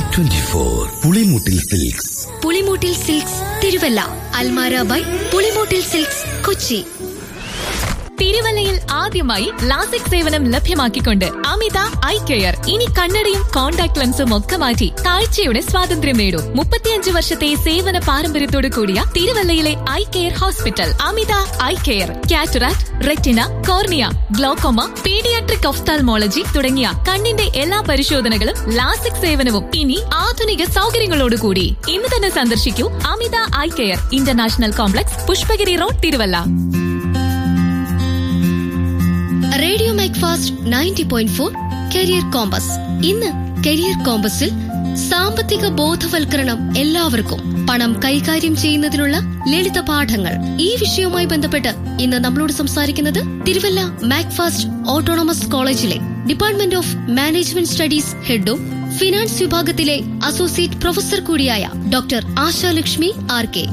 twenty four Pulimoottil silks Pulimoottil silks Thiruvalla അൽമാര by Pulimoottil silks Kochi തിരുവല്ലയിൽ ആദ്യമായി ലാസിക് സേവനം ലഭ്യമാക്കിക്കൊണ്ട് അമിത ഐ കെയർ ഇനി കണ്ണടയും കോൺടാക്ട് ലെൻസും ഒക്കെ മാറ്റി കാഴ്ചയുടെ സ്വാതന്ത്ര്യം നേടൂ മുപ്പത്തിയഞ്ച് വർഷത്തെ സേവന പാരമ്പര്യത്തോടു കൂടിയ തിരുവല്ലയിലെ eye care hospital Amitha eye care cataract retina cornea glaucoma paediatric ophthalmology തുടങ്ങിയ കണ്ണിന്റെ എല്ലാ പരിശോധനകളും ലാസിക് സേവനവും ഇനി ആധുനിക സൗകര്യങ്ങളോടുകൂടി ഇന്ന് തന്നെ സന്ദർശിക്കൂ Amitha eye care international complex Pushpagiri road Thiruvalla radio Macfast ninety point four career compass ഇന്ന് കരിയർ കോമ്പസിൽ സാമ്പത്തിക ബോധവൽക്കരണം എല്ലാവർക്കും പണം കൈകാര്യം ചെയ്യുന്നതിനുള്ള ലളിത പാഠങ്ങൾ ഈ വിഷയവുമായി ബന്ധപ്പെട്ട് ഇന്ന് നമ്മളോട് സംസാരിക്കുന്നത് തിരുവല്ല മാക്ഫാസ്റ്റ് ഓട്ടോണമസ് കോളേജിലെ ഡിപ്പാർട്ട്മെന്റ് ഓഫ് മാനേജ്മെന്റ് സ്റ്റഡീസ് ഹെഡും ഫിനാൻസ് വിഭാഗത്തിലെ അസോസിയേറ്റ് പ്രൊഫസർ കൂടിയായ ഡോക്ടർ ആശാലക്ഷ്മി ആർ കെ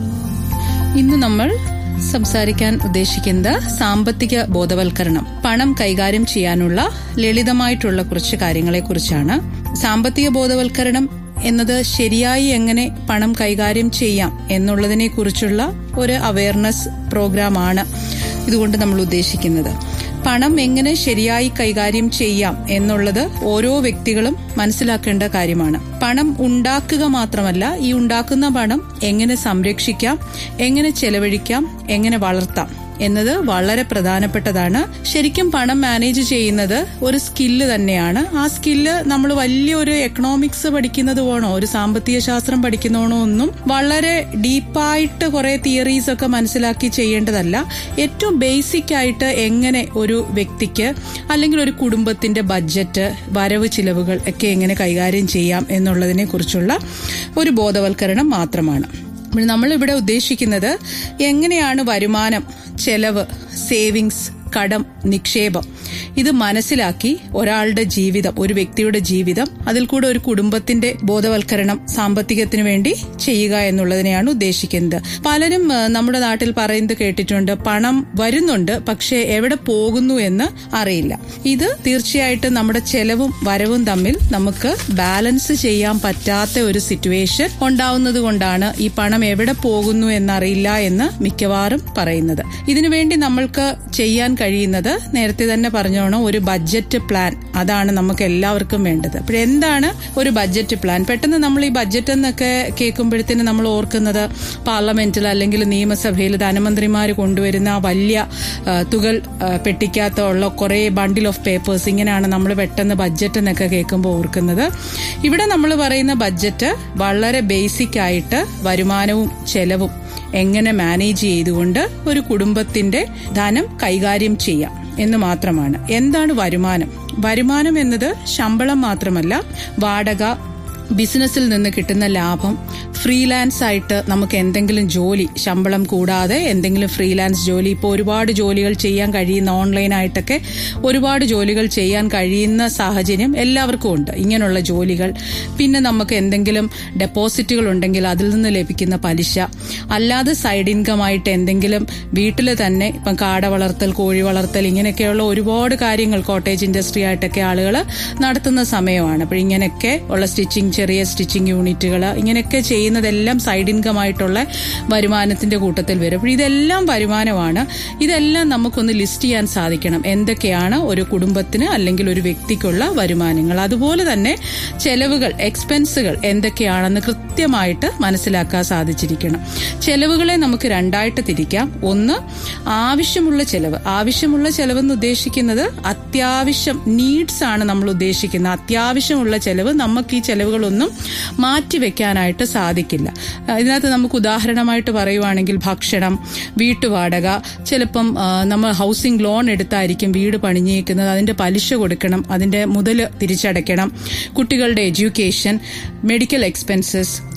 ഇന്ന് നമ്മൾ സംസാരിക്കാൻ ഉദ്ദേശിക്കുന്നത് സാമ്പത്തിക ബോധവൽക്കരണം പണം കൈകാര്യം ചെയ്യാനുള്ള ലളിതമായിട്ടുള്ള കുറച്ച് കാര്യങ്ങളെ കുറിച്ചാണ് സാമ്പത്തിക ബോധവൽക്കരണം എന്നത് ശരിയായി എങ്ങനെ പണം കൈകാര്യം ചെയ്യാം എന്നുള്ളതിനെ കുറിച്ചുള്ള ഒരു അവയർനെസ് പ്രോഗ്രാമാണ് ഇതുകൊണ്ട് നമ്മൾ ഉദ്ദേശിക്കുന്നത് പണം എങ്ങനെ ശരിയായി കൈകാര്യം ചെയ്യാം എന്നുള്ളത് ഓരോ വ്യക്തികളും മനസ്സിലാക്കേണ്ട കാര്യമാണ് പണം ഉണ്ടാക്കുക മാത്രമല്ല ഈ ഉണ്ടാക്കുന്ന പണം എങ്ങനെ സംരക്ഷിക്കാം എങ്ങനെ ചെലവഴിക്കാം എങ്ങനെ വളർത്താം എന്നത് വളരെ പ്രധാനപ്പെട്ടതാണ് ശരിക്കും പണം മാനേജ് ചെയ്യുന്നത് ഒരു സ്കില്ല് തന്നെയാണ് ആ സ്കില്ല് നമ്മൾ വലിയൊരു എക്കണോമിക്സ് പഠിക്കുന്നത് വേണോ ഒരു സാമ്പത്തിക ശാസ്ത്രം പഠിക്കുന്നോണോ ഒന്നും വളരെ ഡീപ്പായിട്ട് കുറെ തിയറീസ് ഒക്കെ മനസ്സിലാക്കി ചെയ്യേണ്ടതല്ല ഏറ്റവും ബേസിക് ആയിട്ട് എങ്ങനെ ഒരു വ്യക്തിക്ക് അല്ലെങ്കിൽ ഒരു കുടുംബത്തിന്റെ ബഡ്ജറ്റ് വരവ് ചിലവുകൾ ഒക്കെ എങ്ങനെ കൈകാര്യം ചെയ്യാം എന്നുള്ളതിനെ കുറിച്ചുള്ള ഒരു ബോധവൽക്കരണം മാത്രമാണ് അപ്പോൾ നമ്മളിവിടെ ഉദ്ദേശിക്കുന്നത് എങ്ങനെയാണ് വരുമാനം ചെലവ് സേവിങ്സ് കടം നിക്ഷേപം ഇത് മനസ്സിലാക്കി ഒരാളുടെ ജീവിതം ഒരു വ്യക്തിയുടെ ജീവിതം അതിൽ കൂടെ ഒരു കുടുംബത്തിന്റെ ബോധവൽക്കരണം സാമ്പത്തികത്തിന് വേണ്ടി ചെയ്യുക എന്നുള്ളതിനെയാണ് ഉദ്ദേശിക്കുന്നത് പലരും ആ, നമ്മുടെ നാട്ടിൽ പറയുന്നത് കേട്ടിട്ടുണ്ട് പണം വരുന്നുണ്ട് പക്ഷേ എവിടെ പോകുന്നു എന്ന് അറിയില്ല ഇത് തീർച്ചയായിട്ടും നമ്മുടെ ചെലവും വരവും തമ്മിൽ നമുക്ക് ബാലൻസ് ചെയ്യാൻ പറ്റാത്ത ഒരു സിറ്റുവേഷൻ ഉണ്ടാവുന്നത് കൊണ്ടാണ് ഈ പണം എവിടെ പോകുന്നു എന്നറിയില്ല എന്ന് മിക്കവാറും പറയുന്നത് ഇതിനുവേണ്ടി നമ്മൾക്ക് ചെയ്യാൻ കഴിയുന്നത് നേരത്തെ തന്നെ പറഞ്ഞോണം ഒരു ബഡ്ജറ്റ് പ്ലാൻ അതാണ് നമുക്ക് എല്ലാവർക്കും വേണ്ടത് അപ്പോൾ എന്താണ് ഒരു ബഡ്ജറ്റ് പ്ലാൻ പെട്ടെന്ന് നമ്മൾ ഈ ബഡ്ജറ്റ് എന്നൊക്കെ കേൾക്കുമ്പോഴത്തേന് നമ്മൾ ഓർക്കുന്നത് പാർലമെന്റിൽ അല്ലെങ്കിൽ നിയമസഭയിൽ ധനമന്ത്രിമാർ കൊണ്ടുവരുന്ന ആ വലിയ ആ, തുകൽ ആ, പെട്ടിക്കകത്ത് ഉള്ള കുറേ ബണ്ടിൽ ഓഫ് പേപ്പേഴ്സ് ഇങ്ങനെയാണ് നമ്മൾ പെട്ടെന്ന് ബഡ്ജറ്റ് എന്നൊക്കെ കേൾക്കുമ്പോൾ ഓർക്കുന്നത് ഇവിടെ നമ്മൾ പറയുന്ന ബഡ്ജറ്റ് വളരെ ബേസിക് ആയിട്ട് വരുമാനവും ചെലവും എങ്ങനെ മാനേജ് ചെയ്തുകൊണ്ട് ഒരു കുടുംബത്തിന്റെ ധനം കൈകാര്യം ചെയ്യാം എന്ന് മാത്രമാണ് എന്താണ് വരുമാനം വരുമാനം എന്നത് ശമ്പളം മാത്രമല്ല വാടക ബിസിനസ്സിൽ നിന്ന് കിട്ടുന്ന ലാഭം ഫ്രീലാൻസ് ആയിട്ട് നമുക്ക് എന്തെങ്കിലും ജോലി ശമ്പളം കൂടാതെ എന്തെങ്കിലും ഫ്രീലാൻസ് ജോലി ഇപ്പോൾ ഒരുപാട് ജോലികൾ ചെയ്യാൻ കഴിയുന്ന ഓൺലൈനായിട്ടൊക്കെ ഒരുപാട് ജോലികൾ ചെയ്യാൻ കഴിയുന്ന സാഹചര്യം എല്ലാവർക്കും ഉണ്ട് ഇങ്ങനെയുള്ള ജോലികൾ പിന്നെ നമുക്ക് എന്തെങ്കിലും ഡെപ്പോസിറ്റുകൾ ഉണ്ടെങ്കിൽ അതിൽ നിന്ന് ലഭിക്കുന്ന പലിശ അല്ലാതെ സൈഡ് ഇൻകം ആയിട്ട് എന്തെങ്കിലും വീട്ടിൽ തന്നെ ഇപ്പം കാട വളർത്തൽ കോഴി വളർത്തൽ ഇങ്ങനെയൊക്കെയുള്ള ഒരുപാട് കാര്യങ്ങൾ കോട്ടേജ് ഇൻഡസ്ട്രി ആയിട്ടൊക്കെ ആളുകൾ നടത്തുന്ന സമയമാണ് അപ്പോൾ ഇങ്ങനെയൊക്കെ ഉള്ള സ്റ്റിച്ചിങ് ചെറിയ സ്റ്റിച്ചിങ് യൂണിറ്റുകൾ ഇങ്ങനെയൊക്കെ ചെയ്യുന്നതെല്ലാം സൈഡ് ഇൻകം ആയിട്ടുള്ള വരുമാനത്തിന്റെ കൂട്ടത്തിൽ വരും അപ്പോൾ ഇതെല്ലാം വരുമാനമാണ് ഇതെല്ലാം നമുക്കൊന്ന് ലിസ്റ്റ് ചെയ്യാൻ സാധിക്കണം എന്തൊക്കെയാണ് ഒരു കുടുംബത്തിന് അല്ലെങ്കിൽ ഒരു വ്യക്തിക്കുള്ള വരുമാനങ്ങൾ അതുപോലെ തന്നെ ചെലവുകൾ എക്സ്പെൻസുകൾ എന്തൊക്കെയാണെന്ന് കൃത്യമായിട്ട് മനസ്സിലാക്കാൻ സാധിച്ചിരിക്കണം ചെലവുകളെ നമുക്ക് രണ്ടായിട്ട് തിരിക്കാം ഒന്ന് ആവശ്യമുള്ള ചെലവ് ആവശ്യമുള്ള ചെലവെന്ന് ഉദ്ദേശിക്കുന്നത് അത്യാവശ്യം നീഡ്സ് ആണ് നമ്മൾ ഉദ്ദേശിക്കുന്നത് അത്യാവശ്യമുള്ള ചെലവ് നമുക്ക് ഈ ചെലവുകളൊന്നും മാറ്റിവെക്കാനായിട്ട് സാധിക്കില്ല ആ, ഇതിനകത്ത് നമുക്ക് ഉദാഹരണമായിട്ട് പറയുവാണെങ്കിൽ ഭക്ഷണം വീട്ടുവാടക ചിലപ്പം ആ, നമ്മൾ ഹൗസിംഗ് ലോൺ എടുത്തായിരിക്കും വീട് പണിഞ്ഞേക്കുന്നത് അതിന്റെ പലിശ കൊടുക്കണം അതിന്റെ മുതൽ തിരിച്ചടയ്ക്കണം കുട്ടികളുടെ എഡ്യൂക്കേഷൻ മെഡിക്കൽ എക്സ്പെൻസസ്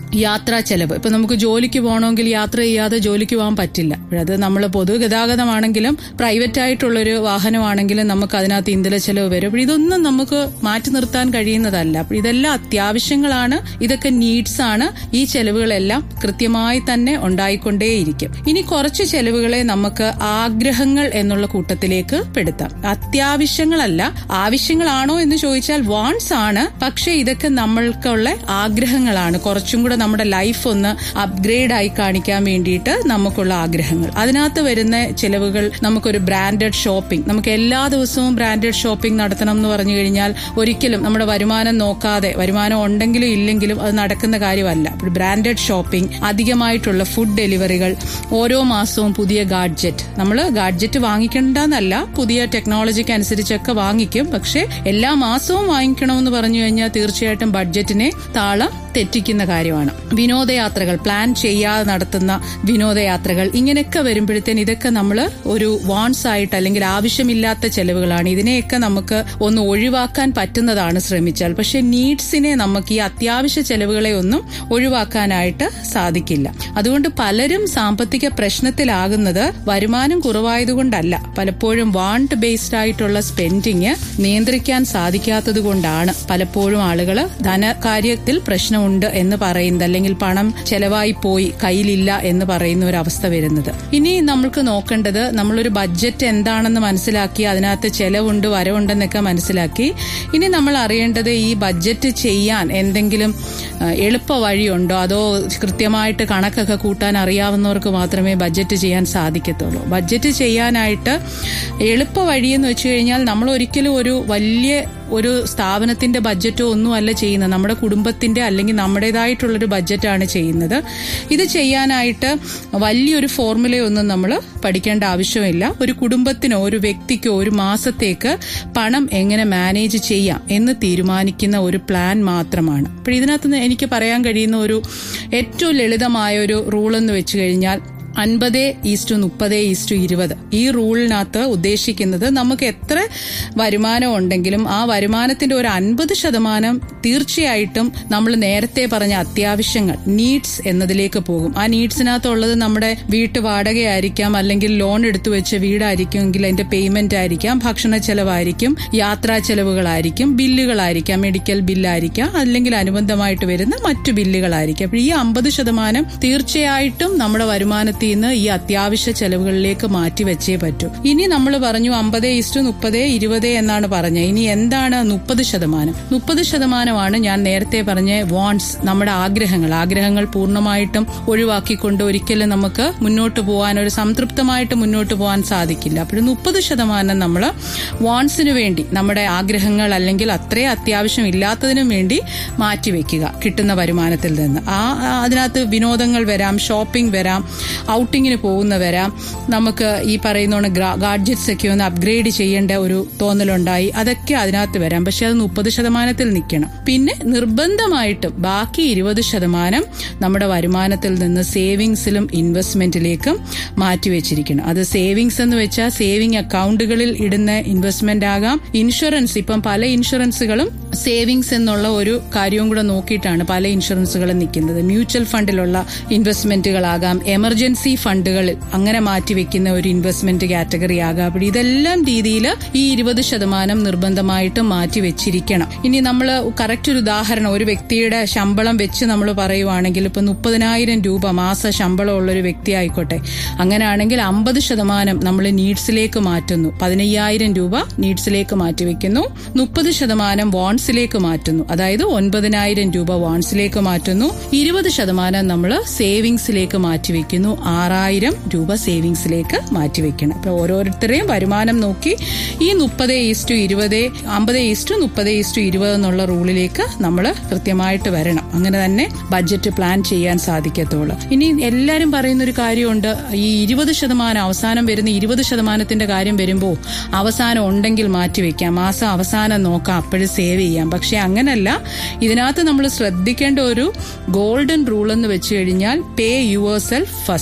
യാത്രാ ചെലവ് ഇപ്പൊ നമുക്ക് ജോലിക്ക് പോകണമെങ്കിൽ യാത്ര ചെയ്യാതെ ജോലിക്ക് പോകാൻ പറ്റില്ല അത് നമ്മൾ പൊതുഗതാഗതമാണെങ്കിലും പ്രൈവറ്റ് ആയിട്ടുള്ളൊരു വാഹനമാണെങ്കിലും നമുക്ക് അതിനകത്ത് ഇന്ധന ചെലവ് വരും അപ്പോൾ ഇതൊന്നും നമുക്ക് മാറ്റി നിർത്താൻ കഴിയുന്നതല്ല അപ്പോൾ ഇതെല്ലാം അത്യാവശ്യങ്ങളാണ് ഇതൊക്കെ നീഡ്സ് ആണ് ഈ ചെലവുകളെല്ലാം കൃത്യമായി തന്നെ ഉണ്ടായിക്കൊണ്ടേയിരിക്കും ഇനി കുറച്ച് ചെലവുകളെ നമുക്ക് ആഗ്രഹങ്ങൾ എന്നുള്ള കൂട്ടത്തിലേക്ക് പെടുത്താം അത്യാവശ്യങ്ങളല്ല ആവശ്യങ്ങളാണോ എന്ന് ചോദിച്ചാൽ വാൺസ് ആണ് പക്ഷെ ഇതൊക്കെ നമ്മൾക്കുള്ള ആഗ്രഹങ്ങളാണ് കുറച്ചും കൂടെ നമ്മുടെ ലൈഫ് ഒന്ന് അപ്ഗ്രേഡ് ആയി കാണിക്കാൻ വേണ്ടിയിട്ട് നമുക്കുള്ള ആഗ്രഹങ്ങൾ അതിനകത്ത് വരുന്ന ചെലവുകൾ നമുക്കൊരു ബ്രാൻഡഡ് ഷോപ്പിംഗ് നമുക്ക് എല്ലാ ദിവസവും ബ്രാൻഡഡ് ഷോപ്പിംഗ് നടത്തണം എന്ന് പറഞ്ഞു കഴിഞ്ഞാൽ ഒരിക്കലും നമ്മുടെ വരുമാനം നോക്കാതെ വരുമാനം ഉണ്ടെങ്കിലും ഇല്ലെങ്കിലും അത് നടക്കുന്ന കാര്യമല്ല ബ്രാൻഡഡ് ഷോപ്പിംഗ് അധികമായിട്ടുള്ള ഫുഡ് ഡെലിവറികൾ ഓരോ മാസവും പുതിയ ഗാഡ്ജറ്റ് നമ്മൾ ഗാഡ്ജറ്റ് വാങ്ങിക്കേണ്ടെന്നല്ല പുതിയ ടെക്നോളജിക്ക് അനുസരിച്ചൊക്കെ വാങ്ങിക്കും പക്ഷെ എല്ലാ മാസവും വാങ്ങിക്കണമെന്ന് പറഞ്ഞു കഴിഞ്ഞാൽ തീർച്ചയായിട്ടും ബഡ്ജറ്റിനെ താളം തെറ്റിക്കുന്ന കാര്യമാണ് വിനോദയാത്രകൾ പ്ലാൻ ചെയ്യാതെ നടത്തുന്ന വിനോദയാത്രകൾ ഇങ്ങനെയൊക്കെ വരുമ്പോഴത്തേന് ഇതൊക്കെ നമ്മൾ ഒരു വാൺസ് ആയിട്ട് അല്ലെങ്കിൽ ആവശ്യമില്ലാത്ത ചെലവുകളാണ് ഇതിനെയൊക്കെ നമുക്ക് ഒന്ന് ഒഴിവാക്കാൻ പറ്റുന്നതാണ് ശ്രമിച്ചാൽ പക്ഷെ നീഡ്സിനെ നമുക്ക് ഈ അത്യാവശ്യ ചെലവുകളെ ഒന്നും ഒഴിവാക്കാനായിട്ട് സാധിക്കില്ല അതുകൊണ്ട് പലരും സാമ്പത്തിക പ്രശ്നത്തിലാകുന്നത് വരുമാനം കുറവായതുകൊണ്ടല്ല പലപ്പോഴും വാണ്ട് ബേസ്ഡ് ആയിട്ടുള്ള സ്പെൻഡിങ് നിയന്ത്രിക്കാൻ സാധിക്കാത്തത് കൊണ്ടാണ് പലപ്പോഴും ആളുകൾ ധനകാര്യത്തിൽ പ്രശ്നമുണ്ട് എന്ന് പറയുന്നത് അല്ലെങ്കിൽ പണം ചെലവായി പോയി കയ്യിലില്ല എന്ന് പറയുന്ന ഒരു അവസ്ഥ വരുന്നത് ഇനി നമ്മൾക്ക് നോക്കേണ്ടത് നമ്മളൊരു ബഡ്ജറ്റ് എന്താണെന്ന് മനസ്സിലാക്കി അതിനകത്ത് ചെലവുണ്ട് വരവുണ്ടെന്നൊക്കെ മനസ്സിലാക്കി ഇനി നമ്മൾ അറിയേണ്ടത് ഈ ബഡ്ജറ്റ് ചെയ്യാൻ എന്തെങ്കിലും ആ, എളുപ്പ വഴിയുണ്ടോ അതോ കൃത്യമായിട്ട് കണക്കൊക്കെ കൂട്ടാൻ അറിയാവുന്നവർക്ക് മാത്രമേ ബഡ്ജറ്റ് ചെയ്യാൻ സാധിക്കത്തുള്ളൂ ബഡ്ജറ്റ് ചെയ്യാനായിട്ട് എളുപ്പ വഴിയെന്ന് വെച്ച് കഴിഞ്ഞാൽ നമ്മൾ ഒരിക്കലും ഒരു വലിയ ഒരു സ്ഥാപനത്തിന്റെ ബഡ്ജറ്റോ ഒന്നുമല്ല ചെയ്യുന്നത് നമ്മുടെ കുടുംബത്തിന്റെ അല്ലെങ്കിൽ നമ്മുടേതായിട്ടുള്ളൊരു ബഡ്ജറ്റാണ് ചെയ്യുന്നത് ഇത് ചെയ്യാനായിട്ട് വലിയൊരു ഫോർമുലയൊന്നും നമ്മൾ പഠിക്കേണ്ട ആവശ്യമില്ല ഒരു കുടുംബത്തിനോ ഒരു വ്യക്തിക്കോ ഒരു മാസത്തേക്ക് പണം എങ്ങനെ മാനേജ് ചെയ്യാം എന്ന് തീരുമാനിക്കുന്ന ഒരു പ്ലാൻ മാത്രമാണ് അപ്പോൾ ഇതിനകത്ത് നിന്ന് എനിക്ക് പറയാൻ കഴിയുന്ന ഒരു ഏറ്റവും ലളിതമായ ഒരു റൂൾ എന്ന് വെച്ച് കഴിഞ്ഞാൽ അൻപത് ഈസ്റ്റു മുപ്പത് ഈസ്റ്റു ഇരുപത് ഈ റൂളിനകത്ത് ഉദ്ദേശിക്കുന്നത് നമുക്ക് എത്ര വരുമാനം ഉണ്ടെങ്കിലും ആ വരുമാനത്തിന്റെ ഒരു അൻപത് ശതമാനം തീർച്ചയായിട്ടും നമ്മൾ നേരത്തെ പറഞ്ഞ അത്യാവശ്യങ്ങൾ നീഡ്സ് എന്നതിലേക്ക് പോകും ആ നീഡ്സിനകത്തുള്ളത് നമ്മുടെ വീട്ടു വാടകയായിരിക്കാം അല്ലെങ്കിൽ ലോൺ എടുത്തു വെച്ച വീടായിരിക്കും എങ്കിൽ അതിന്റെ പേയ്മെന്റ് ആയിരിക്കാം ഭക്ഷണ ചെലവായിരിക്കും യാത്രാ ചെലവുകളായിരിക്കും ബില്ലുകളായിരിക്കാം മെഡിക്കൽ ബില്ലായിരിക്കാം അല്ലെങ്കിൽ അനുബന്ധമായിട്ട് വരുന്ന മറ്റു ബില്ലുകളായിരിക്കും അപ്പോൾ ഈ അമ്പത് ശതമാനം തീർച്ചയായിട്ടും നമ്മുടെ വരുമാനത്തിൽ നിന്ന് ഈ അത്യാവശ്യ ചെലവുകളിലേക്ക് മാറ്റി വെച്ചേ പറ്റൂ ഇനി നമ്മൾ പറഞ്ഞു അമ്പത് ഇസ്റ്റു മുപ്പത് ഇരുപത് എന്നാണ് പറഞ്ഞത് ഇനി എന്താണ് മുപ്പത് ശതമാനം മുപ്പത് ശതമാനമാണ് ഞാൻ നേരത്തെ പറഞ്ഞ വാൺസ് നമ്മുടെ ആഗ്രഹങ്ങൾ ആഗ്രഹങ്ങൾ പൂർണ്ണമായിട്ടും ഒഴിവാക്കിക്കൊണ്ട് ഒരിക്കലും നമുക്ക് മുന്നോട്ട് പോകാൻ ഒരു സംതൃപ്തമായിട്ട് മുന്നോട്ട് പോകാൻ സാധിക്കില്ല അപ്പോൾ മുപ്പത് ശതമാനം നമ്മൾ വാൺസിന് വേണ്ടി നമ്മുടെ ആഗ്രഹങ്ങൾ അല്ലെങ്കിൽ അത്രേ അത്യാവശ്യം ഇല്ലാത്തതിനും വേണ്ടി മാറ്റിവെക്കുക കിട്ടുന്ന വരുമാനത്തിൽ നിന്ന് ആ ആ, അതിനകത്ത് വിനോദങ്ങൾ വരാം ഷോപ്പിംഗ് വരാം ഔട്ടിങ്ങിന് പോകുന്ന വരാം നമുക്ക് ഈ പറയുന്ന ഗാഡ്ജറ്റ്സ് ഒക്കെ ഒന്ന് അപ്ഗ്രേഡ് ചെയ്യേണ്ട ഒരു തോന്നലുണ്ടായി അതൊക്കെ അതിനകത്ത് വരാം പക്ഷെ അത് മുപ്പത് ശതമാനത്തിൽ നിൽക്കണം പിന്നെ നിർബന്ധമായിട്ടും ബാക്കി ഇരുപത് ശതമാനം നമ്മുടെ വരുമാനത്തിൽ നിന്ന് സേവിങ്സിലും ഇൻവെസ്റ്റ്മെന്റിലേക്കും മാറ്റിവെച്ചിരിക്കണം അത് സേവിങ്സ് എന്ന് വെച്ചാൽ സേവിങ് അക്കൗണ്ടുകളിൽ ഇടുന്ന ഇൻവെസ്റ്റ്മെന്റ് ആകാം ഇൻഷുറൻസ് ഇപ്പം പല ഇൻഷുറൻസുകളും സേവിങ്സ് എന്നുള്ള ഒരു കാര്യവും കൂടെ നോക്കിയിട്ടാണ് പല ഇൻഷുറൻസുകളും നിൽക്കുന്നത് മ്യൂച്വൽ ഫണ്ടിലുള്ള ഇൻവെസ്റ്റ്മെന്റുകളാകാം എമർജൻസി ഫണ്ടുകളിൽ അങ്ങനെ മാറ്റിവെക്കുന്ന ഒരു ഇൻവെസ്റ്റ്മെന്റ് കാറ്റഗറി ആകാം അപ്പോൾ ഇതെല്ലാം രീതിയിൽ ഈ ഇരുപത് ശതമാനം നിർബന്ധമായിട്ട് മാറ്റി വെച്ചിരിക്കണം ഇനി നമ്മൾ കറക്റ്റ് ഒരു ഉദാഹരണം ഒരു വ്യക്തിയുടെ ശമ്പളം വെച്ച് നമ്മൾ പറയുവാണെങ്കിൽ ഇപ്പൊ മുപ്പതിനായിരം രൂപ മാസ ശമ്പളം ഉള്ള ഒരു വ്യക്തി ആയിക്കോട്ടെ അങ്ങനെയാണെങ്കിൽ അമ്പത് ശതമാനം നമ്മൾ നീഡ്സിലേക്ക് മാറ്റുന്നു പതിനയ്യായിരം രൂപ നീഡ്സിലേക്ക് മാറ്റിവെക്കുന്നു മുപ്പത് ശതമാനം വാൺസിലേക്ക് മാറ്റുന്നു അതായത് ഒൻപതിനായിരം രൂപ വാൺസിലേക്ക് മാറ്റുന്നു ഇരുപത് ശതമാനം നമ്മൾ സേവിങ്സിലേക്ക് മാറ്റിവെക്കുന്നു ആറായിരം രൂപ സേവിങ്സിലേക്ക് മാറ്റിവെക്കണം അപ്പൊ ഓരോരുത്തരെയും വരുമാനം നോക്കി ഈ മുപ്പത് ഈസ്റ്റു ഇരുപത് അമ്പത് ഈസ്റ്റു മുപ്പത് ഈസ്റ്റു ഇരുപത് എന്നുള്ള റൂളിലേക്ക് നമ്മൾ കൃത്യമായിട്ട് വരണം അങ്ങനെ തന്നെ ബഡ്ജറ്റ് പ്ലാൻ ചെയ്യാൻ സാധിക്കത്തുള്ളൂ ഇനി എല്ലാരും പറയുന്ന ഒരു കാര്യമുണ്ട് ഈ ഇരുപത് ശതമാനം അവസാനം വരുന്ന ഇരുപത് ശതമാനത്തിന്റെ കാര്യം വരുമ്പോൾ അവസാനം ഉണ്ടെങ്കിൽ മാറ്റിവെക്കാം മാസം അവസാനം നോക്കാം അപ്പോഴും സേവ് ചെയ്യാം പക്ഷെ അങ്ങനല്ല ഇതിനകത്ത് നമ്മൾ ശ്രദ്ധിക്കേണ്ട ഒരു ഗോൾഡൻ റൂൾ എന്ന് വെച്ച് കഴിഞ്ഞാൽ പേ യുവർ സെൽഫ് ഫസ്റ്റ്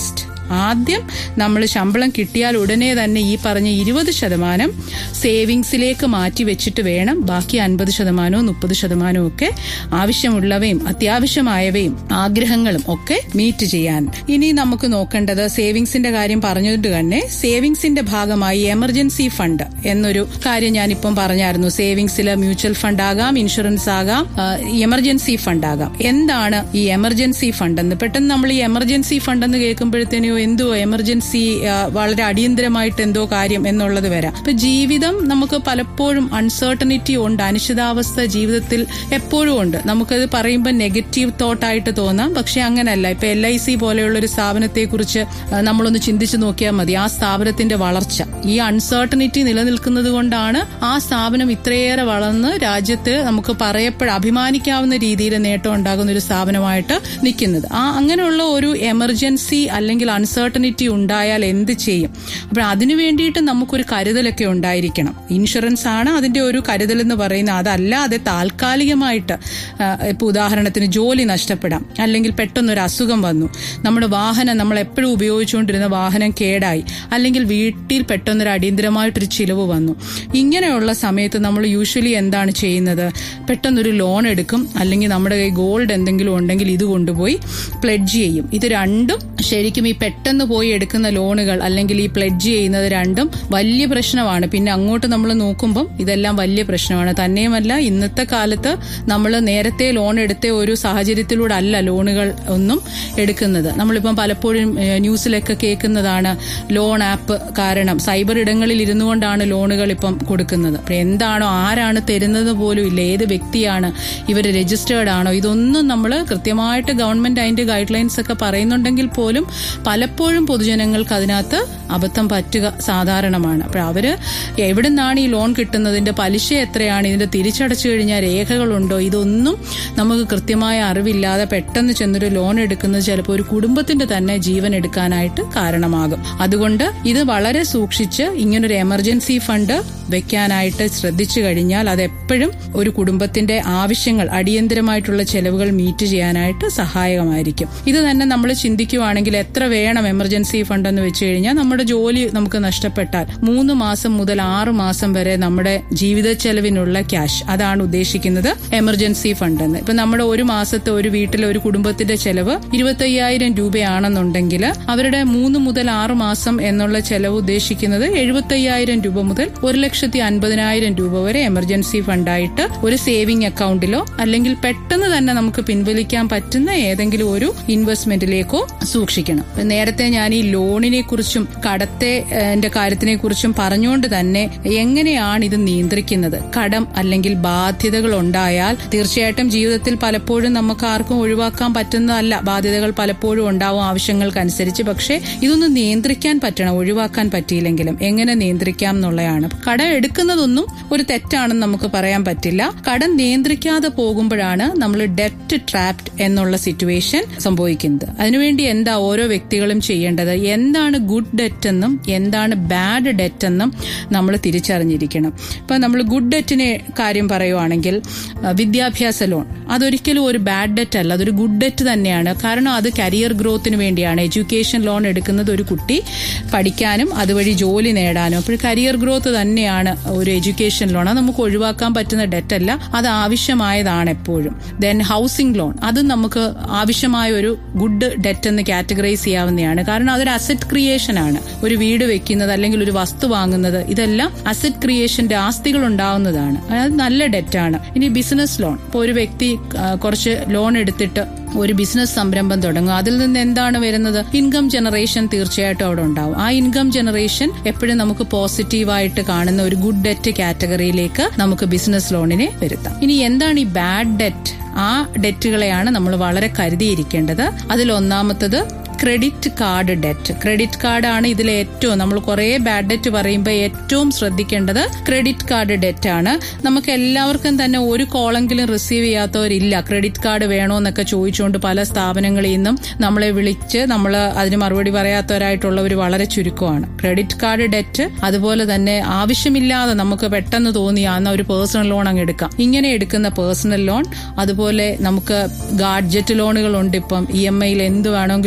ആദ്യം നമ്മൾ ശമ്പളം കിട്ടിയാൽ ഉടനെ തന്നെ ഈ പറഞ്ഞ ഇരുപത് ശതമാനം സേവിങ്സിലേക്ക് മാറ്റി വെച്ചിട്ട് വേണം ബാക്കി അൻപത് ശതമാനവും മുപ്പത് ശതമാനവും ഒക്കെ ആവശ്യമുള്ളവയും അത്യാവശ്യമായവയും ആഗ്രഹങ്ങളും ഒക്കെ മീറ്റ് ചെയ്യാൻ ഇനി നമുക്ക് നോക്കേണ്ടത് സേവിങ്സിന്റെ കാര്യം പറഞ്ഞതുകൊണ്ട് തന്നെ സേവിങ്സിന്റെ ഭാഗമായി എമർജൻസി ഫണ്ട് എന്നൊരു കാര്യം ഞാനിപ്പം പറഞ്ഞായിരുന്നു സേവിങ്സിൽ മ്യൂച്വൽ ഫണ്ട് ആകാം ഇൻഷുറൻസ് ആകാം ആ, എമർജൻസി ഫണ്ട് ആകാം എന്താണ് ഈ എമർജൻസി ഫണ്ട് എന്ന് പെട്ടെന്ന് നമ്മൾ ഈ എമർജൻസി ഫണ്ട് എന്ന് കേൾക്കുമ്പോഴത്തേനോ എന്തോ എമർജൻസി ആ, വളരെ അടിയന്തരമായിട്ട് എന്തോ കാര്യം എന്നുള്ളത് വരാം അപ്പൊ ജീവിതം നമുക്ക് പലപ്പോഴും അൺസർട്ടനിറ്റി ഉണ്ട് അനിശ്ചിതാവസ്ഥ ജീവിതത്തിൽ എപ്പോഴും ഉണ്ട് നമുക്കത് പറയുമ്പോൾ നെഗറ്റീവ് തോട്ടായിട്ട് തോന്നാം പക്ഷെ അങ്ങനല്ല ഇപ്പൊ എൽ ഐ സി പോലെയുള്ള ഒരു സ്ഥാപനത്തെ കുറിച്ച് നമ്മളൊന്ന് ചിന്തിച്ചു നോക്കിയാൽ മതി ആ സ്ഥാപനത്തിന്റെ വളർച്ച ഈ അൺസർട്ടനിറ്റി നിലനിൽക്കുന്നത് കൊണ്ടാണ് ആ സ്ഥാപനം ഇത്രയേറെ വളർന്ന് രാജ്യത്ത് നമുക്ക് പറയപ്പെട അഭിമാനിക്കാവുന്ന രീതിയിൽ നേട്ടം ഉണ്ടാകുന്ന ഒരു സ്ഥാപനമായിട്ട് നിൽക്കുന്നത് ആ അങ്ങനെയുള്ള ഒരു എമർജൻസി അല്ലെങ്കിൽ അൺസർട്ടനിറ്റി ഉണ്ടായാൽ എന്ത് ചെയ്യും അപ്പോൾ അതിനു വേണ്ടിയിട്ട് നമുക്കൊരു കരുതലൊക്കെ ഉണ്ടായിരിക്കണം ഇൻഷുറൻസ് ആണ് അതിന്റെ ഒരു കരുതൽ എന്ന് പറയുന്നത് അതല്ലാതെ താൽക്കാലികമായിട്ട് ആ, ഇപ്പൊ ഉദാഹരണത്തിന് ജോലി നഷ്ടപ്പെടാം അല്ലെങ്കിൽ പെട്ടെന്നൊരു അസുഖം വന്നു നമ്മുടെ വാഹനം നമ്മൾ എപ്പോഴും ഉപയോഗിച്ചുകൊണ്ടിരുന്ന വാഹനം കേടായി അല്ലെങ്കിൽ വീട്ടിൽ പെട്ടെന്നൊരു അടിയന്തരമായിട്ടൊരു ചിലവ് വന്നു ഇങ്ങനെയുള്ള സമയത്ത് നമ്മൾ യൂഷ്വലി എന്താണ് ചെയ്യുന്നത് പെട്ടെന്നൊരു ലോൺ എടുക്കും അല്ലെങ്കിൽ നമ്മുടെ കയ്യിൽ ഗോൾഡ് എന്തെങ്കിലും ഉണ്ടെങ്കിൽ ഇത് കൊണ്ടുപോയി പ്ലെഡ്ജ് ചെയ്യും ഇത് രണ്ടും ശരിക്കും ഈ പെട്ടെന്ന് പോയി എടുക്കുന്ന ലോണുകൾ അല്ലെങ്കിൽ ഈ പ്ലെഡ്ജ് ചെയ്യുന്നത് രണ്ടും വലിയ പ്രശ്നമാണ് പിന്നെ അങ്ങോട്ട് നമ്മൾ നോക്കുമ്പം ഇതെല്ലാം വലിയ പ്രശ്നമാണ് തന്നെയുമല്ല ഇന്നത്തെ കാലത്ത് നമ്മൾ നേരത്തെ ലോൺ എടുത്ത ഒരു സാഹചര്യത്തിലൂടെ അല്ല ലോണുകൾ ഒന്നും എടുക്കുന്നത് നമ്മളിപ്പം പലപ്പോഴും ഏഹ്, ന്യൂസിലൊക്കെ കേൾക്കുന്നതാണ് ലോൺ ആപ്പ് കാരണം സൈബർ ഇടങ്ങളിൽ ഇരുന്നു കൊണ്ടാണ് ലോണുകൾ ഇപ്പം കൊടുക്കുന്നത് അപ്പൊ എന്താണോ ആരാണ് തരുന്നത് പോലും ഇല്ല ഏത് വ്യക്തിയാണ് ഇവർ രജിസ്റ്റേർഡ് ആണോ ഇതൊന്നും നമ്മൾ കൃത്യമായിട്ട് ഗവൺമെന്റ് അതിന്റെ ഗൈഡ് ലൈൻസ് ഒക്കെ പറയുന്നുണ്ടെങ്കിൽ പോലും പലപ്പോഴും പൊതുജനങ്ങൾക്ക് അതിനകത്ത് അബദ്ധം പറ്റുക സാധാരണമാണ് അപ്പോൾ അവര് എവിടെ നിന്നാണ് ഈ ലോൺ കിട്ടുന്നതിന്റെ പലിശ എത്രയാണ് ഇതിന്റെ തിരിച്ചടച്ചു കഴിഞ്ഞാൽ രേഖകളുണ്ടോ ഇതൊന്നും നമുക്ക് കൃത്യമായ അറിവില്ലാതെ പെട്ടെന്ന് ചെന്നൊരു ലോൺ എടുക്കുന്നത് ചിലപ്പോൾ ഒരു കുടുംബത്തിന്റെ തന്നെ ജീവൻ എടുക്കാനായിട്ട് കാരണമാകും അതുകൊണ്ട് ഇത് വളരെ സൂക്ഷിച്ച് ഇങ്ങനൊരു എമർജൻസി ഫണ്ട് വെക്കാനായിട്ട് ശ്രദ്ധിച്ചു കഴിഞ്ഞാൽ അത് എപ്പോഴും ഒരു കുടുംബത്തിന്റെ ആവശ്യങ്ങൾ അടിയന്തരമായിട്ടുള്ള ചെലവുകൾ മീറ്റ് ചെയ്യാനായിട്ട് സഹായകമായിരിക്കും ഇത് തന്നെ നമ്മൾ ചിന്തിക്കുവാണെങ്കിൽ എത്ര വേണം എമർജൻസി ഫണ്ട് എന്ന് വെച്ച് കഴിഞ്ഞാൽ നമ്മുടെ ജോലി നമുക്ക് നഷ്ടപ്പെട്ടാൽ മൂന്ന് മാസം മുതൽ ആറ് മാസം വരെ നമ്മുടെ ജീവിത ചെലവിനുള്ള ക്യാഷ് അതാണ് ഉദ്ദേശിക്കുന്നത് എമർജൻസി ഫണ്ട് എന്ന് ഇപ്പൊ നമ്മുടെ ഒരു മാസത്തെ ഒരു വീട്ടിലെ ഒരു കുടുംബത്തിന്റെ ചെലവ് ഇരുപത്തയ്യായിരം രൂപയാണെന്നുണ്ടെങ്കിൽ അവരുടെ മൂന്ന് മുതൽ ആറ് മാസം എന്നുള്ള ചെലവ് ഉദ്ദേശിക്കുന്നത് എഴുപത്തയ്യായിരം രൂപ മുതൽ ഒരു ലക്ഷത്തി അൻപതിനായിരം രൂപ വരെ എമർജൻസി ഫണ്ടായിട്ട് ഒരു സേവിംഗ് അക്കൗണ്ടിലോ അല്ലെങ്കിൽ പെട്ടെന്ന് തന്നെ നമുക്ക് പിൻവലിക്കാൻ പറ്റുന്ന ഏതെങ്കിലും ഒരു ഇൻവെസ്റ്റ്മെന്റിലേക്കോ സൂക്ഷിക്കണം ഇപ്പൊ നേരത്തെ ഞാൻ ഈ ലോണിനെ കുറിച്ചും കടത്തെ എന്റെ കാര്യത്തിനെ കുറിച്ചും പറഞ്ഞുകൊണ്ട് തന്നെ എങ്ങനെയാണ് ഇത് നിയന്ത്രിക്കുന്നത് കടം അല്ലെങ്കിൽ ബാധ്യതകൾ ഉണ്ടായാൽ തീർച്ചയായിട്ടും ജീവിതത്തിൽ പലപ്പോഴും നമുക്ക് ആർക്കും ഒഴിവാക്കാൻ പറ്റുന്നതല്ല ബാധ്യതകൾ പലപ്പോഴും ഉണ്ടാവും ആവശ്യങ്ങൾക്കനുസരിച്ച് പക്ഷേ ഇതൊന്ന് നിയന്ത്രിക്കാൻ പറ്റണം ഒഴിവാക്കാൻ പറ്റിയില്ലെങ്കിലും എങ്ങനെ നിയന്ത്രിക്കാം എന്നുള്ളതാണ് കടം എടുക്കുന്നതൊന്നും ഒരു തെറ്റാണെന്ന് നമുക്ക് പറയാൻ പറ്റില്ല കടം നിയന്ത്രിക്കാതെ പോകുമ്പോഴാണ് നമ്മൾ ഡെറ്റ് ട്രാപ്ഡ് എന്നുള്ള സിറ്റുവേഷൻ സംഭവിക്കുന്നത് അതിനുവേണ്ടി എന്താ ഓരോ വ്യക്തികളും ചെയ്യേണ്ടത് എന്താണ് ഗുഡ് ഡെറ്റ് എന്നും എന്താണ് ബാഡ് ഡെറ്റ് എന്നും നമ്മൾ തിരിച്ചറിഞ്ഞിരിക്കണം ഇപ്പൊ നമ്മൾ ഗുഡ് ഡെറ്റിനെ കാര്യം പറയുവാണെങ്കിൽ അഹ് വിദ്യാഭ്യാസ ലോൺ അതൊരിക്കലും ഒരു ബാഡ് ഡെറ്റ് അല്ല അതൊരു ഗുഡ് ഡെറ്റ് തന്നെയാണ് കാരണം അത് കരിയർ ഗ്രോത്തിന് വേണ്ടിയാണ് എഡ്യൂക്കേഷൻ ലോൺ എടുക്കുന്നത് ഒരു കുട്ടി പഠിക്കാനും അതുവഴി ജോലി നേടാനും അപ്പോൾ കരിയർ ഗ്രോത്ത് തന്നെയാണ് ഒരു എഡ്യൂക്കേഷൻ ലോൺ അത് നമുക്ക് ഒഴിവാക്കാൻ പറ്റുന്ന ഡെറ്റ് അല്ല അത് ആവശ്യമായതാണ് എപ്പോഴും ദെൻ ഹൗസിംഗ് ലോൺ അത് നമുക്ക് ആവശ്യമായ ഒരു ഗുഡ് ഡെറ്റ് എന്ന് കാറ്റഗറൈസ് ചെയ്യാവുന്നതാണ് കാരണം അതൊരു അസറ്റ് ക്രിയേഷൻ ആണ് ഒരു വീട് വെക്കുന്നത് അല്ലെങ്കിൽ ഒരു വസ്തു വാങ്ങുന്നത് ഇതെല്ലാം അസറ്റ് ക്രിയേഷന്റെ ആസ്തികൾ ഉണ്ടാവുന്നതാണ് അത് നല്ല ഡെറ്റാണ് ഇനി ബിസിനസ് ലോൺ ഇപ്പോൾ ഒരു വ്യക്തി ആ, കുറച്ച് ലോൺ എടുത്തിട്ട് ഒരു ബിസിനസ് സംരംഭം തുടങ്ങുക അതിൽ നിന്ന് എന്താണ് വരുന്നത് ഇൻകം ജനറേഷൻ തീർച്ചയായിട്ടും അവിടെ ഉണ്ടാവും ആ ഇൻകം ജനറേഷൻ എപ്പോഴും നമുക്ക് പോസിറ്റീവായിട്ട് കാണുന്ന ഒരു ഗുഡ് ഡെറ്റ് കാറ്റഗറിയിലേക്ക് നമുക്ക് ബിസിനസ് ലോണിനെ വരുത്താം ഇനി എന്താണ് ഈ ബാഡ് ഡെറ്റ് ആ ഡെറ്റുകളെയാണ് നമ്മൾ വളരെ കരുതിയിരിക്കേണ്ടത് അതിൽ ഒന്നാമത്തത് ക്രെഡിറ്റ് കാർഡ് ഡെറ്റ് ക്രെഡിറ്റ് കാർഡാണ് ഇതിൽ ഏറ്റവും നമ്മൾ കുറേ ബാഡ് ഡെറ്റ് പറയുമ്പോൾ ഏറ്റവും ശ്രദ്ധിക്കേണ്ടത് ക്രെഡിറ്റ് കാർഡ് ഡെറ്റ് ആണ് നമുക്ക് എല്ലാവർക്കും തന്നെ ഒരു കോളെങ്കിലും റിസീവ് ചെയ്യാത്തവരില്ല ക്രെഡിറ്റ് കാർഡ് വേണോന്നൊക്കെ ചോദിച്ചുകൊണ്ട് പല സ്ഥാപനങ്ങളിൽ നിന്നും നമ്മളെ വിളിച്ച് നമ്മൾ അതിന് മറുപടി പറയാത്തവരായിട്ടുള്ളവർ വളരെ ചുരുക്കമാണ് ക്രെഡിറ്റ് കാർഡ് ഡെറ്റ് അതുപോലെ തന്നെ ആവശ്യമില്ലാതെ നമുക്ക് പെട്ടെന്ന് തോന്നിയാന്ന ഒരു പേഴ്സണൽ ലോൺ അങ്ങ് എടുക്കാം ഇങ്ങനെ എടുക്കുന്ന പേഴ്സണൽ ലോൺ അതുപോലെ നമുക്ക് ഗാഡ്ജറ്റ് ലോണുകൾ ഉണ്ട് ഇപ്പം ഇ എം ഐയിൽ എന്ത് വേണമെങ്കിലും വാങ്ങിക്കാം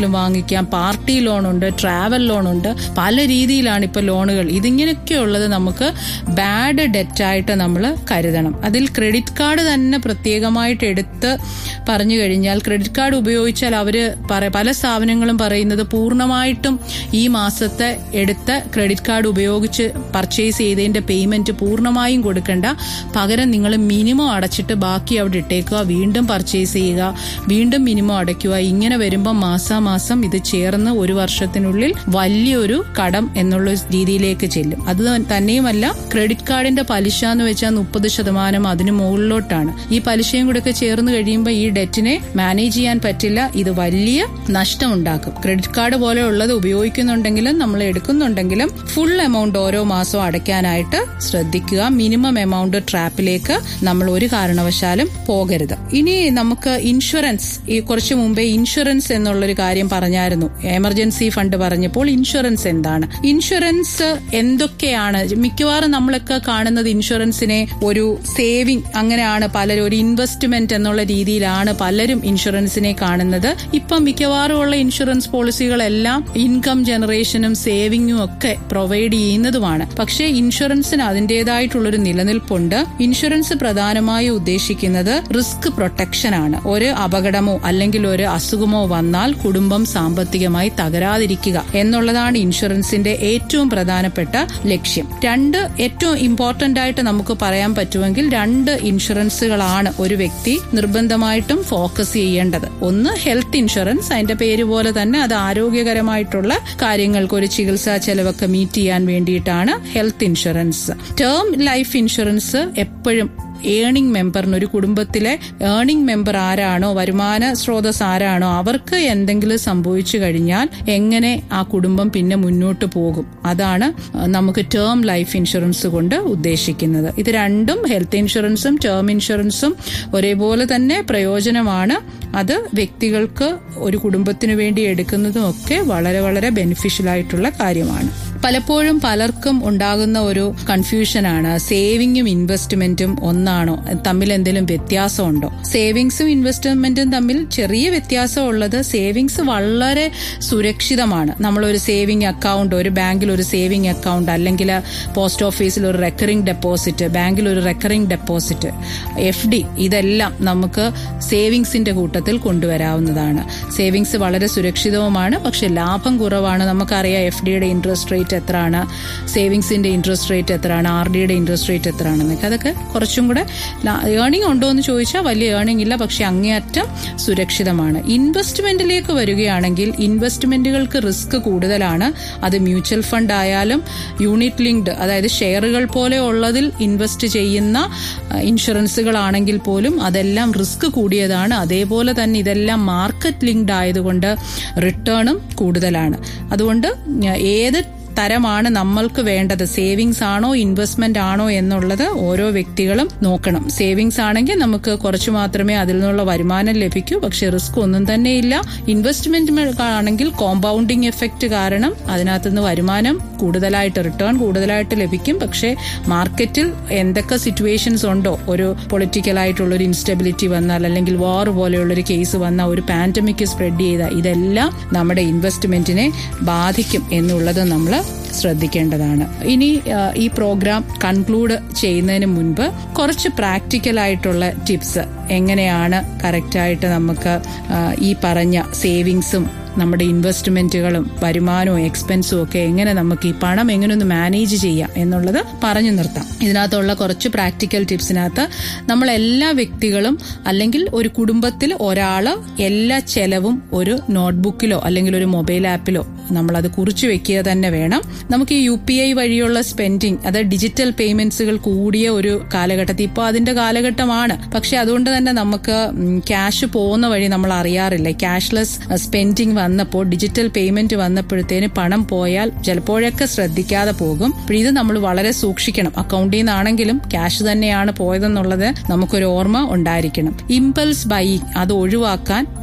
ഉപയോഗിക്കാം പാർട്ടി ലോണുണ്ട് ട്രാവൽ ലോണുണ്ട് പല രീതിയിലാണ് ഇപ്പൊ ലോണുകൾ ഇതിങ്ങനെയൊക്കെ ഉള്ളത് നമുക്ക് ബാഡ് ഡെറ്റായിട്ട് നമ്മൾ കരുതണം അതിൽ ക്രെഡിറ്റ് കാർഡ് തന്നെ പ്രത്യേകമായിട്ട് എടുത്ത് പറഞ്ഞു കഴിഞ്ഞാൽ ക്രെഡിറ്റ് കാർഡ് ഉപയോഗിച്ചാൽ അവര് പറ- പല സ്ഥാപനങ്ങളും പറയുന്നത് പൂർണ്ണമായിട്ടും ഈ മാസത്തെ എടുത്ത ക്രെഡിറ്റ് കാർഡ് ഉപയോഗിച്ച് പർച്ചേസ് ചെയ്തതിന്റെ പേയ്മെന്റ് പൂർണ്ണമായും കൊടുക്കണ്ട പകരം നിങ്ങൾ മിനിമം അടച്ചിട്ട് ബാക്കി അവിടെ ഇട്ടേക്കുക വീണ്ടും പർച്ചേസ് ചെയ്യുക വീണ്ടും മിനിമം അടയ്ക്കുക ഇങ്ങനെ വരുമ്പോൾ മാസാമാസം ഇത് ചേർന്ന് ഒരു വർഷത്തിനുള്ളിൽ വലിയൊരു കടം എന്നുള്ള രീതിയിലേക്ക് ചെല്ലും അത് തന്നെയുമല്ല ക്രെഡിറ്റ് കാർഡിന്റെ പലിശ എന്ന് വെച്ചാൽ മുപ്പത് ശതമാനം അതിന് മുകളിലോട്ടാണ് ഈ പലിശയും കൂടെ ഒക്കെ ചേർന്ന് കഴിയുമ്പോൾ ഈ ഡെറ്റിനെ മാനേജ് ചെയ്യാൻ പറ്റില്ല ഇത് വലിയ നഷ്ടം ഉണ്ടാക്കും ക്രെഡിറ്റ് കാർഡ് പോലെ ഉള്ളത് ഉപയോഗിക്കുന്നുണ്ടെങ്കിലും നമ്മൾ എടുക്കുന്നുണ്ടെങ്കിലും ഫുൾ എമൗണ്ട് ഓരോ മാസവും അടയ്ക്കാനായിട്ട് ശ്രദ്ധിക്കുക മിനിമം എമൗണ്ട് ട്രാപ്പിലേക്ക് നമ്മൾ ഒരു കാരണവശാലും പോകരുത് ഇനി നമുക്ക് ഇൻഷുറൻസ് ഈ കുറച്ചു മുമ്പേ ഇൻഷുറൻസ് എന്നുള്ളൊരു കാര്യം പറഞ്ഞായിരുന്നു എമർജൻസി ഫണ്ട് പറഞ്ഞപ്പോൾ ഇൻഷുറൻസ് എന്താണ് ഇൻഷുറൻസ് എന്തൊക്കെയാണ് മിക്കവാറും നമ്മളൊക്കെ കാണുന്നത് ഇൻഷുറൻസിനെ ഒരു സേവിങ് അങ്ങനെയാണ് പലരും ഒരു ഇൻവെസ്റ്റ്മെന്റ് എന്നുള്ള രീതിയിലാണ് പലരും ഇൻഷുറൻസിനെ കാണുന്നത് ഇപ്പം മിക്കവാറും ഉള്ള ഇൻഷുറൻസ് പോളിസികളെല്ലാം ഇൻകം ജനറേഷനും സേവിങ്ങും ഒക്കെ പ്രൊവൈഡ് ചെയ്യുന്നതുമാണ് പക്ഷേ ഇൻഷുറൻസിന് അതിന്റേതായിട്ടുള്ളൊരു നിലനിൽപ്പുണ്ട് ഇൻഷുറൻസ് പ്രധാനമായും ഉദ്ദേശിക്കുന്നത് റിസ്ക് പ്രൊട്ടക്ഷൻ ആണ് ഒരു അപകടമോ അല്ലെങ്കിൽ ഒരു അസുഖമോ വന്നാൽ കുടുംബം സാമ്പത്തികമായി തകരാതിരിക്കുക എന്നുള്ളതാണ് ഇൻഷുറൻസിന്റെ ഏറ്റവും പ്രധാനപ്പെട്ട ലക്ഷ്യം രണ്ട് ഏറ്റവും ഇമ്പോർട്ടന്റ് ആയിട്ട് നമുക്ക് പറയാൻ പറ്റുമെങ്കിൽ രണ്ട് ഇൻഷുറൻസുകളാണ് ഒരു വ്യക്തി നിർബന്ധമായിട്ടും ഫോക്കസ് ചെയ്യേണ്ടത് ഒന്ന് ഹെൽത്ത് ഇൻഷുറൻസ് അതിന്റെ പേര് പോലെ തന്നെ അത് ആരോഗ്യകരമായിട്ടുള്ള കാര്യങ്ങൾക്ക് ഒരു ചികിത്സാ ചെലവൊക്കെ മീറ്റ് ചെയ്യാൻ വേണ്ടിയിട്ടാണ് health insurance term life insurance എപ്പോഴും ഏണിംഗ് മെമ്പറിന് ഒരു കുടുംബത്തിലെ ഏണിംഗ് മെമ്പർ ആരാണോ വരുമാന സ്രോതസ് ആരാണോ അവർക്ക് എന്തെങ്കിലും സംഭവിച്ചു കഴിഞ്ഞാൽ എങ്ങനെ ആ കുടുംബം പിന്നെ മുന്നോട്ട് പോകും അതാണ് നമുക്ക് ടേം ലൈഫ് ഇൻഷുറൻസ് കൊണ്ട് ഉദ്ദേശിക്കുന്നത് ഇത് രണ്ടും ഹെൽത്ത് ഇൻഷുറൻസും ടേം ഇൻഷുറൻസും ഒരേപോലെ തന്നെ പ്രയോജനമാണ് അത് വ്യക്തികൾക്ക് ഒരു കുടുംബത്തിനു വേണ്ടി എടുക്കുന്നതും ഒക്കെ വളരെ വളരെ ബെനിഫിഷ്യൽ ആയിട്ടുള്ള കാര്യമാണ് പലപ്പോഴും പലർക്കും ഉണ്ടാകുന്ന ഒരു കൺഫ്യൂഷനാണ് സേവിങ്ങും ഇൻവെസ്റ്റ്മെന്റും ഒന്നാണോ തമ്മിൽ എന്തെങ്കിലും വ്യത്യാസമുണ്ടോ സേവിങ്സും ഇൻവെസ്റ്റ്മെന്റും തമ്മിൽ ചെറിയ വ്യത്യാസം ഉള്ളത് സേവിങ്സ് വളരെ സുരക്ഷിതമാണ് നമ്മളൊരു സേവിങ് അക്കൗണ്ട് ഒരു ബാങ്കിൽ ഒരു സേവിങ് അക്കൗണ്ട് അല്ലെങ്കിൽ പോസ്റ്റ് ഓഫീസിൽ ഒരു റെക്കറിംഗ് ഡെപ്പോസിറ്റ് ബാങ്കിൽ ഒരു റെക്കറിംഗ് ഡെപ്പോസിറ്റ് എഫ് ഡി ഇതെല്ലാം നമുക്ക് സേവിങ്സിന്റെ കൂട്ടത്തിൽ കൊണ്ടുവരാവുന്നതാണ് സേവിങ്സ് വളരെ സുരക്ഷിതവുമാണ് പക്ഷെ ലാഭം കുറവാണ് നമുക്കറിയാം എഫ് ഡിയുടെ ഇൻട്രസ്റ്റ് റേറ്റ് എത്രയാണ് സേവിങ്സിന്റെ ഇൻട്രസ്റ്റ് റേറ്റ് എത്രയാണ് ആർ ഡിയുടെ ഇൻട്രസ്റ്റ് റേറ്റ് എത്രയാണെന്നൊക്കെ അതൊക്കെ കുറച്ചും കൂടെ ഏണിംഗ് ഉണ്ടോ എന്ന് ചോദിച്ചാൽ വലിയ ഏണിംഗ് ഇല്ല പക്ഷെ അങ്ങേയറ്റം സുരക്ഷിതമാണ് ഇൻവെസ്റ്റ്മെന്റിലേക്ക് വരികയാണെങ്കിൽ ഇൻവെസ്റ്റ്മെന്റുകൾക്ക് റിസ്ക് കൂടുതലാണ് അത് മ്യൂച്വൽ ഫണ്ട് ആയാലും യൂണിറ്റ് ലിങ്ക്ഡ് അതായത് ഷെയറുകൾ പോലെ ഉള്ളതിൽ ഇൻവെസ്റ്റ് ചെയ്യുന്ന ഇൻഷുറൻസുകളാണെങ്കിൽ പോലും അതെല്ലാം റിസ്ക് കൂടിയതാണ് അതേപോലെ തന്നെ ഇതെല്ലാം മാർക്കറ്റ് ലിങ്ക്ഡ് ആയതുകൊണ്ട് റിട്ടേണും കൂടുതലാണ് അതുകൊണ്ട് ഏത് തരമാണ് നമ്മൾക്ക് വേണ്ടത് സേവിങ്സ് ആണോ ഇൻവെസ്റ്റ്മെന്റ് ആണോ എന്നുള്ളത് ഓരോ വ്യക്തികളും നോക്കണം സേവിങ്സ് ആണെങ്കിൽ നമുക്ക് കുറച്ചു മാത്രമേ അതിൽ നിന്നുള്ള വരുമാനം ലഭിക്കൂ പക്ഷെ റിസ്ക് ഒന്നും തന്നെ ഇല്ല ഇൻവെസ്റ്റ്മെന്റ് ആണെങ്കിൽ കോമ്പൗണ്ടിങ് എഫക്റ്റ് കാരണം അതിനകത്തുനിന്ന് വരുമാനം കൂടുതലായിട്ട് റിട്ടേൺ കൂടുതലായിട്ട് ലഭിക്കും പക്ഷേ മാർക്കറ്റിൽ എന്തൊക്കെ സിറ്റുവേഷൻസ് ഉണ്ടോ ഒരു പൊളിറ്റിക്കൽ ആയിട്ടുള്ള ഒരു ഇൻസ്റ്റബിലിറ്റി വന്നാൽ അല്ലെങ്കിൽ വാർ പോലെയുള്ള ഒരു കേസ് വന്നാൽ ഒരു പാൻഡമിക് സ്പ്രെഡ് ചെയ്ത ഇതെല്ലാം നമ്മുടെ ഇൻവെസ്റ്റ്മെന്റിനെ ബാധിക്കും എന്നുള്ളത് നമ്മൾ ശ്രദ്ധിക്കേണ്ടതാണ് ഇനി ഈ പ്രോഗ്രാം കൺക്ലൂഡ് ചെയ്യുന്നതിന് മുൻപ് കുറച്ച് പ്രാക്ടിക്കൽ ആയിട്ടുള്ള ടിപ്സ് എങ്ങനെയാണ് കറക്റ്റായിട്ട് നമുക്ക് ഈ പറഞ്ഞ സേവിങ്സും നമ്മുടെ ഇൻവെസ്റ്റ്മെന്റുകളും വരുമാനവും എക്സ്പെൻസും ഒക്കെ എങ്ങനെ നമുക്ക് ഈ പണം എങ്ങനെ ഒന്ന് മാനേജ് ചെയ്യാം എന്നുള്ളത് പറഞ്ഞു നിർത്താം ഇതിനകത്തുള്ള കുറച്ച് പ്രാക്ടിക്കൽ ടിപ്സിനകത്ത് നമ്മൾ എല്ലാ വ്യക്തികളും അല്ലെങ്കിൽ ഒരു കുടുംബത്തിൽ ഒരാള് എല്ലാ ചെലവും ഒരു നോട്ട്ബുക്കിലോ അല്ലെങ്കിൽ ഒരു മൊബൈൽ ആപ്പിലോ നമ്മളത് കുറിച്ചു വെക്കുക തന്നെ വേണം നമുക്ക് ഈ യു പി ഐ വഴിയുള്ള സ്പെൻഡിങ് അത് ഡിജിറ്റൽ പേയ്മെന്റ്സുകൾ കൂടിയ ഒരു കാലഘട്ടത്തിൽ ഇപ്പോൾ അതിന്റെ കാലഘട്ടമാണ് പക്ഷെ അതുകൊണ്ട് തന്നെ നമുക്ക് ക്യാഷ് പോകുന്ന വഴി നമ്മൾ അറിയാറില്ല ക്യാഷ്ലെസ് സ്പെൻഡിങ് വന്നപ്പോൾ ഡിജിറ്റൽ പേയ്മെന്റ് വന്നപ്പോഴത്തേന് പണം പോയാൽ ചിലപ്പോഴൊക്കെ ശ്രദ്ധിക്കാതെ പോകും ഇത് നമ്മൾ വളരെ സൂക്ഷിക്കണം അക്കൗണ്ടിൽ നിന്നാണെങ്കിലും ക്യാഷ് തന്നെയാണ് പോയതെന്നുള്ളത് നമുക്കൊരു ഓർമ്മ ഉണ്ടായിരിക്കണം ഇമ്പൾസ് ബൈയിങ് അത് ഒഴിവാക്കാൻ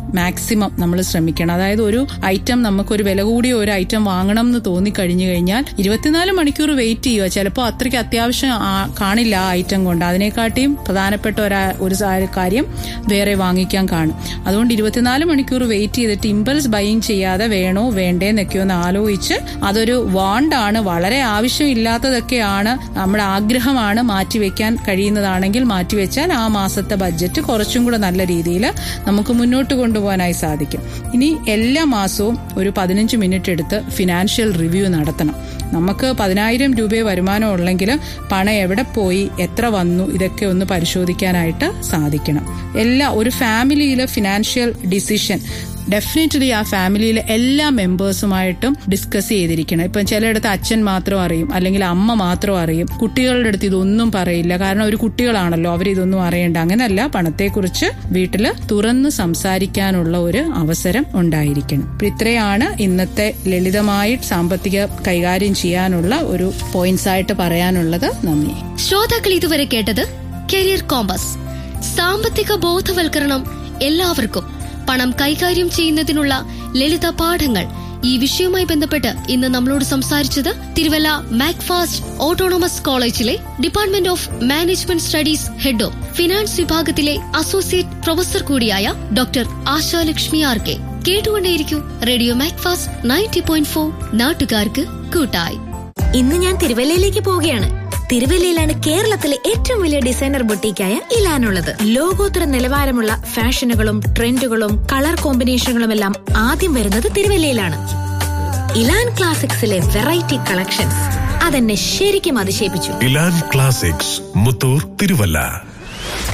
മാക്സിമം നമ്മൾ ശ്രമിക്കണം അതായത് ഒരു ഐറ്റം നമുക്കൊരു വില കൂടിയ ഒരു ഐറ്റം വാങ്ങണം എന്ന് തോന്നിക്കഴിഞ്ഞു കഴിഞ്ഞാൽ ഇരുപത്തിനാല് മണിക്കൂർ വെയിറ്റ് ചെയ്യുക ചിലപ്പോൾ അത്രയ്ക്ക് അത്യാവശ്യം ആ- കാണില്ല ആ ഐറ്റം കൊണ്ട് അതിനെക്കാട്ടിയും പ്രധാനപ്പെട്ട ഒരു ഒരു സാ- കാര്യം വേറെ വാങ്ങിക്കാൻ കാണും അതുകൊണ്ട് ഇരുപത്തിനാല് മണിക്കൂർ വെയിറ്റ് ചെയ്തിട്ട് ഇമ്പൾസ് ബൈയിങ് ചെയ്യാതെ വേണോ വേണ്ടേ എന്നൊക്കെ ഒന്ന് ആലോചിച്ച് അതൊരു വാണ്ടാണ് വളരെ ആവശ്യമില്ലാത്തതൊക്കെയാണ് നമ്മുടെ ആഗ്രഹമാണ് മാറ്റിവെക്കാൻ കഴിയുന്നതാണെങ്കിൽ മാറ്റിവെച്ചാൽ ആ മാസത്തെ ബഡ്ജറ്റ് കുറച്ചും കൂടെ നല്ല രീതിയിൽ നമുക്ക് മുന്നോട്ട് കൊണ്ടുപോകാനായി സാധിക്കും ഇനി എല്ലാ മാസവും ഒരു പതിനഞ്ച് മിനിറ്റ് എടുത്ത് ഫിനാൻഷ്യൽ റിവ്യൂ നടത്തണം നമുക്ക് പതിനായിരം രൂപയെ വരുമാനം ഉള്ളെങ്കിൽ പണം എവിടെ പോയി എത്ര വന്നു ഇതൊക്കെ ഒന്ന് പരിശോധിക്കാനായിട്ട് സാധിക്കണം എല്ലാ ഒരു ഫാമിലിയിലെ ഫിനാൻഷ്യൽ ഡിസിഷൻ ഡെഫിനറ്റ്ലി ആ ഫാമിലിയിലെ എല്ലാ മെമ്പേഴ്സുമായിട്ടും ഡിസ്കസ് ചെയ്തിരിക്കണം ഇപ്പം ചിലയിടത്ത് അച്ഛൻ മാത്രം അറിയും അല്ലെങ്കിൽ അമ്മ മാത്രം അറിയും കുട്ടികളുടെ അടുത്ത് ഇതൊന്നും പറയില്ല കാരണം ഒരു കുട്ടികളാണല്ലോ അവർ ഇതൊന്നും അറിയണ്ട അങ്ങനല്ല പണത്തെക്കുറിച്ച് വീട്ടിൽ തുറന്ന് സംസാരിക്കാനുള്ള ഒരു അവസരം ഉണ്ടായിരിക്കണം അപ്പൊ ഇത്രയാണ് ഇന്നത്തെ ലളിതമായി സാമ്പത്തിക കൈകാര്യം ചെയ്യാനുള്ള ഒരു പോയിന്റ്സ് ആയിട്ട് പറയാനുള്ളത് നന്ദി ശ്രോതാക്കൾ ഇതുവരെ കേട്ടത് കരിയർ കോമ്പസ് സാമ്പത്തിക ബോധവൽക്കരണം എല്ലാവർക്കും പണം കൈകാര്യം ചെയ്യുന്നതിനുള്ള ലളിത പാഠങ്ങൾ ഈ വിഷയവുമായി ബന്ധപ്പെട്ട് ഇന്ന് നമ്മളോട് സംസാരിച്ചത് തിരുവല്ല മാക്ഫാസ്റ്റ് ഓട്ടോണമസ് കോളേജിലെ department of management studies head of finance വിഭാഗത്തിലെ അസോസിയേറ്റ് പ്രൊഫസർ കൂടിയായ ഡോക്ടർ ആശാലക്ഷ്മി ആർ കെ കേട്ടുകൊണ്ടേയിരിക്കൂ radio Macfast ninety point four നാട്ടുകാർക്ക് കൂട്ടായി ഇന്ന് ഞാൻ തിരുവല്ലയിലേക്ക് പോവുകയാണ് തിരുവല്ലയിലാണ് കേരളത്തിലെ ഏറ്റവും വലിയ ഡിസൈനർ ബൊട്ടീക്കായ ഇലാനുള്ളത് ലോകോത്തര നിലവാരമുള്ള ഫാഷനുകളും ട്രെൻഡുകളും കളർ കോമ്പിനേഷനുകളും എല്ലാം ആദ്യം വരുന്നത് തിരുവല്ലയിലാണ് ഇലാൻ ക്ലാസിക്സിലെ വെറൈറ്റി കളക്ഷൻസ് അതെന്നെ ശരിക്കും അതിശയിപ്പിച്ചു ഇലാൻ ക്ലാസിക്സ് മുത്തൂർ തിരുവല്ല